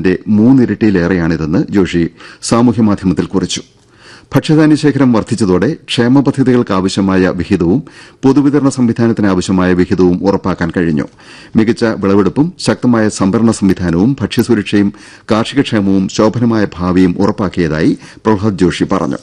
ലഭിക്കുന്നതിന്റെ മൂന്നിരട്ടിയിലേറെയാണിതെന്ന് ജോഷി സാമൂഹ്യമാധ്യമത്തിൽ കുറിച്ചു ഭക്ഷ്യധാന്യ ശേഖരം വർദ്ധിച്ചതോടെ ക്ഷേമ പദ്ധതികൾക്കാവശ്യമായ വിഹിതവും പൊതുവിതരണ സംവിധാനത്തിനാവശ്യമായ വിഹിതവും ഉറപ്പാക്കാൻ കഴിഞ്ഞു മികച്ച വിളവെടുപ്പും ശക്തമായ സംഭരണ സംവിധാനവും ഭക്ഷ്യസുരക്ഷയും കാർഷികക്ഷേമവും ശോഭനമായ ഭാവിയും ഉറപ്പാക്കിയതായി പ്രഹ്ലാദ് ജോഷി പറഞ്ഞു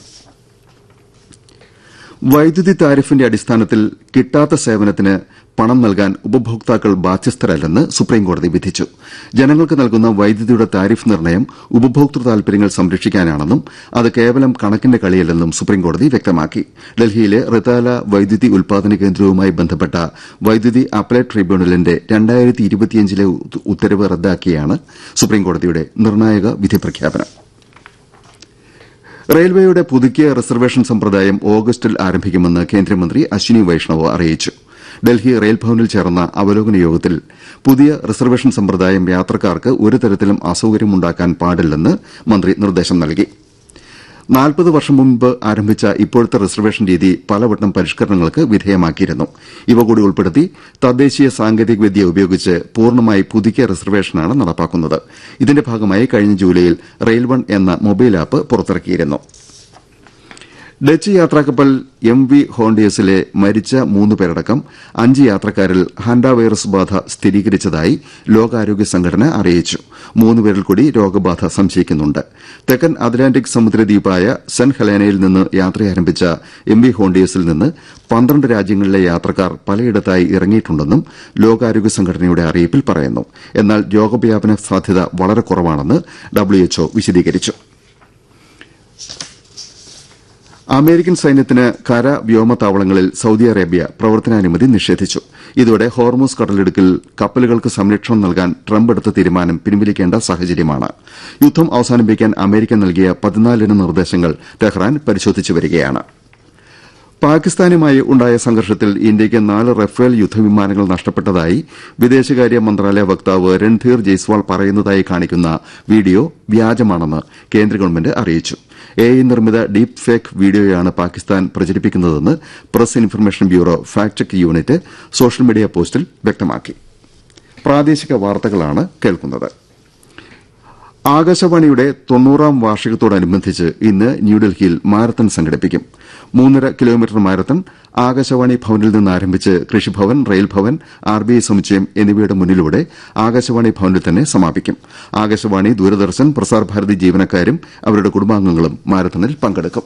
വൈദ്യുതി താരിഫിന്റെ അടിസ്ഥാനത്തിൽ കിട്ടാത്ത സേവനത്തിന് പണം നൽകാൻ ഉപഭോക്താക്കൾ ബാധ്യസ്ഥരല്ലെന്ന് സുപ്രീംകോടതി വിധിച്ചു ജനങ്ങൾക്ക് നൽകുന്ന വൈദ്യുതിയുടെ താരിഫ് നിർണ്ണയം ഉപഭോക്തൃ താൽപര്യങ്ങൾ സംരക്ഷിക്കാനാണെന്നും അത് കേവലം കണക്കിന്റെ കളിയല്ലെന്നും സുപ്രീംകോടതി വ്യക്തമാക്കി ഡൽഹിയിലെ റിതാല വൈദ്യുതി ഉൽപാദന കേന്ദ്രവുമായി ബന്ധപ്പെട്ട വൈദ്യുതി അപ്പലേറ്റ് ട്രിബ്യൂണലിന്റെ ലെ ഉത്തരവ് റദ്ദാക്കിയാണ് സുപ്രീംകോടതിയുടെ നിർണായക വിധി പ്രഖ്യാപനം റെയിൽവേയുടെ പുതുക്കിയ റിസർവേഷൻ സമ്പ്രദായം ഓഗസ്റ്റിൽ ആരംഭിക്കുമെന്ന് കേന്ദ്രമന്ത്രി അശ്വിനി വൈഷ്ണവ് അറിയിച്ചു ഡൽഹി റെയിൽ ഭവനിൽ ചേർന്ന അവലോകന യോഗത്തിൽ പുതിയ റിസർവേഷൻ സമ്പ്രദായം യാത്രക്കാർക്ക് ഒരു തരത്തിലും അസൌകര്യമുണ്ടാക്കാൻ പാടില്ലെന്ന് മന്ത്രി നിർദ്ദേശം നൽകി നാൽപ്പത് വർഷം മുമ്പ് ആരംഭിച്ച ഇപ്പോഴത്തെ റിസർവേഷൻ രീതി പലവട്ടം പരിഷ്കരണങ്ങൾക്ക് വിധേയമാക്കിയിരുന്നു ഇവ കൂടി ഉൾപ്പെടുത്തി തദ്ദേശീയ സാങ്കേതികവിദ്യ ഉപയോഗിച്ച് പൂർണ്ണമായി പുതുക്കിയ റിസർവേഷനാണ് നടപ്പാക്കുന്നത് ഇതിന്റെ ഭാഗമായി കഴിഞ്ഞ ജൂലൈയിൽ റെയിൽ വൺ എന്ന മൊബൈൽ ആപ്പ് പുറത്തിറക്കിയിരുന്നു ഡച്ച് യാത്രാക്കപ്പൽ എം വി ഹോണ്ടിയസിലെ മരിച്ച മൂന്ന് പേരടക്കം അഞ്ച് യാത്രക്കാരിൽ ഹാൻഡ വൈറസ് ബാധ സ്ഥിരീകരിച്ചതായി ലോകാരോഗ്യ സംഘടന അറിയിച്ചു മൂന്നുപേരിൽ കൂടി രോഗബാധ സംശയിക്കുന്നുണ്ട് തെക്കൻ അറ്റ്ലാന്റിക് സമുദ്രദ്വീപായ സെന്റ് ഹെലേനയിൽ നിന്ന് യാത്രയാരംഭിച്ച എം വി ഹോണ്ടിയസിൽ നിന്ന് പന്ത്രണ്ട് രാജ്യങ്ങളിലെ യാത്രക്കാർ പലയിടത്തായി ഇറങ്ങിയിട്ടുണ്ടെന്നും ലോകാരോഗ്യ സംഘടനയുടെ അറിയിപ്പിൽ പറയുന്നു എന്നാൽ രോഗവ്യാപന സാധ്യത വളരെ കുറവാണെന്ന് ഡബ്ല്യുഎച്ച്ഒ വിശദീകരിച്ചു അമേരിക്കൻ സൈന്യത്തിന് കര വ്യോമ താവളങ്ങളിൽ സൌദി അറേബ്യ പ്രവർത്തനാനുമതി നിഷേധിച്ചു ഇതോടെ ഹോർമൂസ് കടലിടുക്കിൽ കപ്പലുകൾക്ക് സംരക്ഷണം നൽകാൻ ട്രംപ് എടുത്ത തീരുമാനം പിൻവലിക്കേണ്ട സാഹചര്യമാണ് യുദ്ധം അവസാനിപ്പിക്കാൻ അമേരിക്ക നൽകിയ പതിനാലിന നിർദ്ദേശങ്ങൾ ടെഹ്റാൻ പരിശോധിച്ചു വരികയാണ് പാകിസ്ഥാനുമായി ഉണ്ടായ സംഘർഷത്തിൽ ഇന്ത്യയ്ക്ക് നാല് റഫേൽ യുദ്ധവിമാനങ്ങൾ നഷ്ടപ്പെട്ടതായി വിദേശകാര്യ മന്ത്രാലയ വക്താവ് രൺധീർ ജയ്സ്വാൾ പറയുന്നതായി കാണിക്കുന്ന വീഡിയോ വ്യാജമാണെന്ന് കേന്ദ്ര ഗവൺമെന്റ് അറിയിച്ചു എഐ നിർമ്മിത ഡീപ് ഫേക്ക് വീഡിയോയാണ് പാകിസ്ഥാൻ പ്രചരിപ്പിക്കുന്നതെന്ന് press information bureau fact check unit social media പോസ്റ്റിൽ വ്യക്തമാക്കി പ്രാദേശിക വാർത്തകളാണ് കേൾക്കുന്നത് ആകാശവാണിയുടെ തൊണ്ണൂറാം വാർഷികത്തോടനുബന്ധിച്ച് ഇന്ന് ന്യൂഡൽഹിയിൽ മാരത്തൺ സംഘടിപ്പിക്കും മൂന്നര കിലോമീറ്റർ മാരത്തൺ ആകാശവാണി ഭവനിൽ നിന്ന് ആരംഭിച്ച് കൃഷിഭവൻ റെയിൽ ഭവൻ ആർബിഐ സമുച്ചയം എന്നിവയുടെ മുന്നിലൂടെ ആകാശവാണി ഭവനിൽ തന്നെ സമാപിക്കും ആകാശവാണി ദൂരദർശൻ പ്രസാർ ഭാരതി ജീവനക്കാരും അവരുടെ കുടുംബാംഗങ്ങളും മാരത്തണിൽ പങ്കെടുക്കും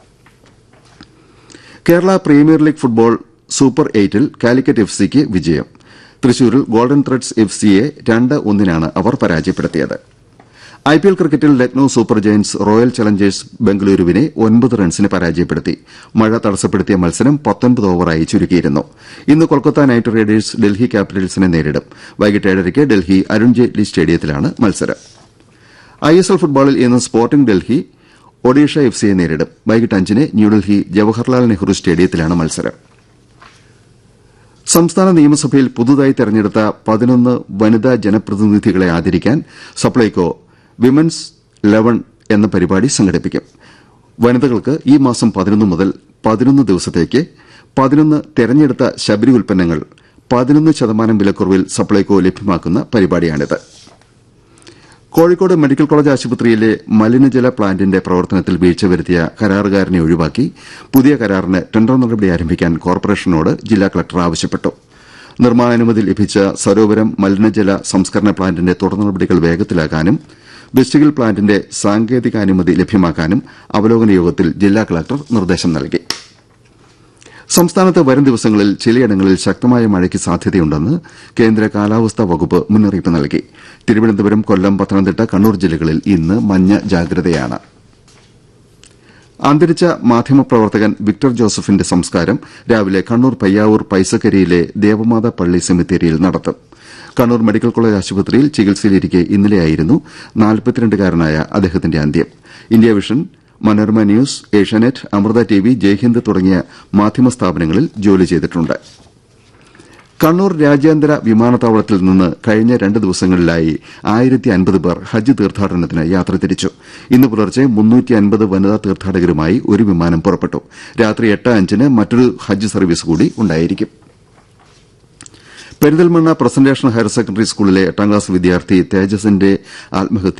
Kerala premier league football super എയ്റ്റിൽ കാലിക്കറ്റ് എഫ് സിക്ക് വിജയം തൃശൂരിൽ ഗോൾഡൻ ത്രെഡ്സ് എഫ് സിയെ രണ്ട് ഒന്നിനാണ് അവർ പരാജയപ്പെടുത്തിയത് ഐപിഎൽ ക്രിക്കറ്റിൽ Lucknow super giants royal challengers ബംഗളൂരുവിനെ ഒൻപത് റൺസിന് പരാജയപ്പെടുത്തി മഴ തടസ്സപ്പെടുത്തിയ മത്സരം പത്തൊൻപത് ഓവറായി ചുരുക്കിയിരുന്നു ഇന്ന് കൊൽക്കത്ത നൈറ്റ് റൈഡേഴ്സ് ഡൽഹി ക്യാപിറ്റൽസിനെ നേരിടും വൈകിട്ട് ഏഴരയ്ക്ക് ഡൽഹി അരുൺ ജെയ്റ്റ്ലി സ്റ്റേഡിയത്തിലാണ് മത്സരം ഐഎസ്എൽ ഫുട്ബോളിൽ ഇന്ന് സ്പോർട്ടിംഗ് ഡൽഹി ഒഡീഷ എഫ് സിയെ നേരിടും വൈകിട്ട് അഞ്ചിന് ന്യൂഡൽഹി ജവഹർലാൽ നെഹ്റു സ്റ്റേഡിയത്തിലാണ് മത്സരം സംസ്ഥാന നിയമസഭയിൽ പുതുതായി തെരഞ്ഞെടുത്ത പതിനൊന്ന് വനിതാ ജനപ്രതിനിധികളെ ആദരിക്കാൻ സപ്ലൈകോ വിമൻസ് ലെവൻ എന്ന പരിപാടി സംഘടിപ്പിക്കും വനിതകൾക്ക് ഈ മാസം പതിനൊന്ന് മുതൽ പതിനൊന്ന് ദിവസത്തേക്ക് പതിനൊന്ന് തെരഞ്ഞെടുത്ത ശബരി ഉൽപ്പന്നങ്ങൾ പതിനൊന്ന് ശതമാനം വിലക്കുറവിൽ സപ്ലൈകോ ലഭ്യമാക്കുന്ന പരിപാടിയാണിത് കോഴിക്കോട് മെഡിക്കൽ കോളേജ് ആശുപത്രിയിലെ മലിനജല പ്ലാന്റിന്റെ പ്രവർത്തനത്തിൽ വീഴ്ച വരുത്തിയ കരാറുകാരനെ ഒഴിവാക്കി പുതിയ കരാറിന് ടെൻഡർ നടപടി ആരംഭിക്കാൻ കോർപ്പറേഷനോട് ജില്ലാ കളക്ടർ ആവശ്യപ്പെട്ടു നിർമ്മാണാനുമതി ലഭിച്ച സരോവരം മലിനജല സംസ്കരണ പ്ലാന്റിന്റെ തുടർ നടപടികൾ വേഗത്തിലാക്കാനും വെസ്റ്റിഗിൽ പ്ലാന്റിന്റെ സാങ്കേതികാനുമതി ലഭ്യമാക്കാനും അവലോകന യോഗത്തിൽ ജില്ലാ കളക്ടർ നിർദ്ദേശം നൽകി സംസ്ഥാനത്ത് വരും ദിവസങ്ങളിൽ ചിലയിടങ്ങളിൽ ശക്തമായ മഴയ്ക്ക് സാധ്യതയുണ്ടെന്ന് കേന്ദ്ര കാലാവസ്ഥാ വകുപ്പ് മുന്നറിയിപ്പ് നൽകി തിരുവനന്തപുരം കൊല്ലം പത്തനംതിട്ട കണ്ണൂർ ജില്ലകളിൽ ഇന്ന് മഞ്ഞ ജാഗ്രതയാണ് അന്തരിച്ച മാധ്യമപ്രവർത്തകൻ വിക്ടർ ജോസഫിന്റെ സംസ്കാരം രാവിലെ കണ്ണൂർ പയ്യാവൂർ പൈസക്കരിയിലെ ദേവമാതാ പള്ളി സെമിത്തേരിയിൽ നടത്തും കണ്ണൂർ മെഡിക്കൽ കോളേജ് ആശുപത്രിയിൽ ചികിത്സയിലിരിക്കെ ഇന്നലെയായിരുന്നു നാൽപ്പത്തിരണ്ടുകാരനായ അദ്ദേഹത്തിന്റെ അന്ത്യം India vision Manorama news Asianet Amrita TV Jaihind തുടങ്ങിയ മാധ്യമ സ്ഥാപനങ്ങളിൽ ജോലി ചെയ്തിട്ടുണ്ട് കണ്ണൂർ രാജ്യാന്തര വിമാനത്താവളത്തിൽ നിന്ന് കഴിഞ്ഞ രണ്ട് ദിവസങ്ങളിലായി ആയിരത്തി അൻപത് പേർ ഹജ്ജ് തീർത്ഥാടനത്തിന് യാത്ര തിരിച്ചു ഇന്ന് പുലർച്ചെ മുന്നൂറ്റി അൻപത് വനിതാ തീർത്ഥാടകരുമായി ഒരു വിമാനം പുറപ്പെട്ടു രാത്രി എട്ട് അഞ്ചിന് മറ്റൊരു ഹജ്ജ് സർവീസ് കൂടി ഉണ്ടായിരിക്കും പെരിന്തൽമണ്ണ പ്രസന്റേഷൻ ഹയർ സെക്കൻഡറി സ്കൂളിലെ എട്ടാം ക്ലാസ് വിദ്യാർത്ഥി തേജസിന്റെ ആത്മഹത്യ